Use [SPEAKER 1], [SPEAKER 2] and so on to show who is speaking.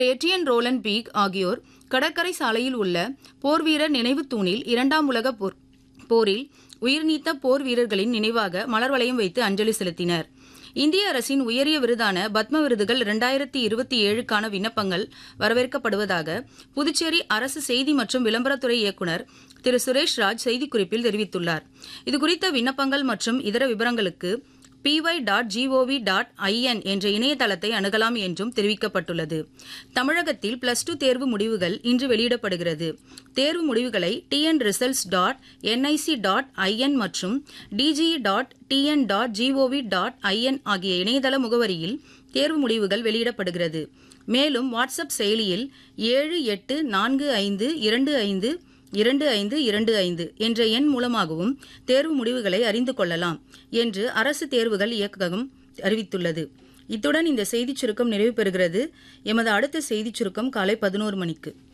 [SPEAKER 1] ஏட்டியன் ரோலன் peak ஆகியோர் கடற்கரை சாலையில் உள்ள போர்வீரர் நினைவு தூணில் இரண்டாம் உலக போர் போரில் உயிர்நீத்த போர் வீரர்களின் நினைவாக மலர் வளையம் வைத்து அஞ்சலி செலுத்தினர் இந்திய அரசின் உயரிய விருதான பத்ம விருதுகள் இரண்டாயிரத்தி இருபத்தி ஏழுக்கான விண்ணப்பங்கள் வரவேற்கப்படுவதாக புதுச்சேரி அரசு செய்தி மற்றும் விளம்பரத்துறை இயக்குநர் திரு சுரேஷ் ராஜ் செய்திக்குறிப்பில் தெரிவித்துள்ளார் இதுகுறித்த விண்ணப்பங்கள் மற்றும் இதர விவரங்களுக்கு PY dot GOV dot IN என்ற இணையதளத்தை அணுகலாம் என்றும் தெரிவிக்கப்பட்டுள்ளது தமிழகத்தில் பிளஸ் டூ தேர்வு முடிவுகள் இன்று வெளியிடப்படுகிறது தேர்வு முடிவுகளை TN results dot NIC dot IN மற்றும் DGE dot TN dot GOV dot IN ஆகிய இணையதள முகவரியில் தேர்வு முடிவுகள் வெளியிடப்படுகிறது மேலும் வாட்ஸ்அப் செயலியில் ஏழு எட்டு நான்கு ஐந்து இரண்டு ஐந்து இரண்டு ஐந்து இரண்டு ஐந்து என்ற எண் மூலமாகவும் தேர்வு முடிவுகளை அறிந்து கொள்ளலாம் என்று அரசு தேர்வுகள் இயக்ககம் அறிவித்துள்ளது இத்துடன் இந்த செய்திச் சுருக்கம் நிறைவு பெறுகிறது எமது அடுத்த செய்திச் சுருக்கம் காலை பதினோரு மணிக்கு